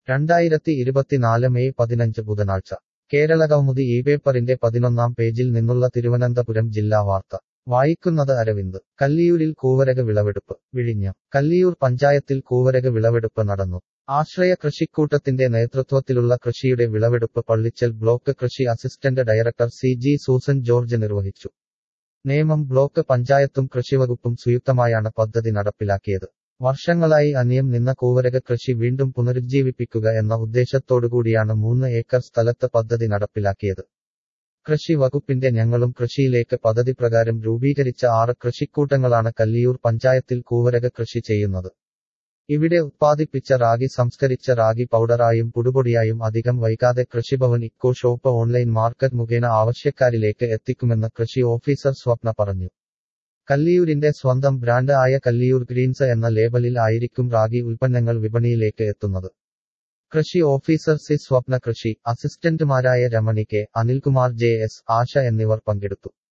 രണ്ടായിരത്തി ഇരുപത്തിനാല് മെയ് പതിനഞ്ച് ബുധനാഴ്ച കേരള കൗമുദി ഈ പേപ്പറിന്റെ പതിനൊന്നാം പേജിൽ നിന്നുള്ള തിരുവനന്തപുരം ജില്ലാ വാർത്ത വായിക്കുന്നത് അരവിന്ദ് കല്ലിയൂരിൽ കൂവരക വിളവെടുപ്പ് വിഴിഞ്ഞം കല്ലിയൂർ പഞ്ചായത്തിൽ കൂവരക വിളവെടുപ്പ് നടന്നു ആശ്രയ കൃഷിക്കൂട്ടത്തിന്റെ നേതൃത്വത്തിലുള്ള കൃഷിയുടെ വിളവെടുപ്പ് പള്ളിച്ചൽ ബ്ലോക്ക് കൃഷി assistant director C G Susan George നിർവഹിച്ചു നേമം ബ്ലോക്ക് പഞ്ചായത്തും കൃഷിവകുപ്പും സംയുക്തമായാണ് പദ്ധതി നടപ്പിലാക്കിയത് വർഷങ്ങളായി അന്യം നിന്ന കൂവരക കൃഷി വീണ്ടും പുനരുജ്ജീവിപ്പിക്കുക എന്ന ഉദ്ദേശത്തോടുകൂടിയാണ് മൂന്ന് ഏക്കർ സ്ഥലത്ത് പദ്ധതി നടപ്പിലാക്കിയത് കൃഷി വകുപ്പിന്റെ ഞങ്ങളും കൃഷിയിലേക്ക് പദ്ധതി പ്രകാരം രൂപീകരിച്ച ആറ് കൃഷിക്കൂട്ടങ്ങളാണ് കല്ലിയൂർ പഞ്ചായത്തിൽ കൂവരക കൃഷി ചെയ്യുന്നത് ഇവിടെ ഉത്പാദിപ്പിച്ച റാഗി സംസ്കരിച്ച റാഗി പൗഡറായും പുടുപൊടിയായും അധികം വൈകാതെ Krishibhavan eco shop online market മുഖേന ആവശ്യക്കാരിലേക്ക് എത്തിക്കുമെന്ന് കൃഷി ഓഫീസർ സ്വപ്ന പറഞ്ഞു കല്ലിയൂരിന്റെ സ്വന്തം ബ്രാൻഡ് ആയ കല്ലിയൂർ ഗ്രീൻസ് എന്ന ലേബലിൽ ആയിരിക്കും റാഗി ഉൽപ്പന്നങ്ങൾ വിപണിയിലേക്ക് എത്തുന്നത് കൃഷി ഓഫീസർ സി സ്വപ്ന കൃഷി അസിസ്റ്റന്റുമാരായ Ramani K Anilkumar J S Asha എന്നിവർ പങ്കെടുത്തു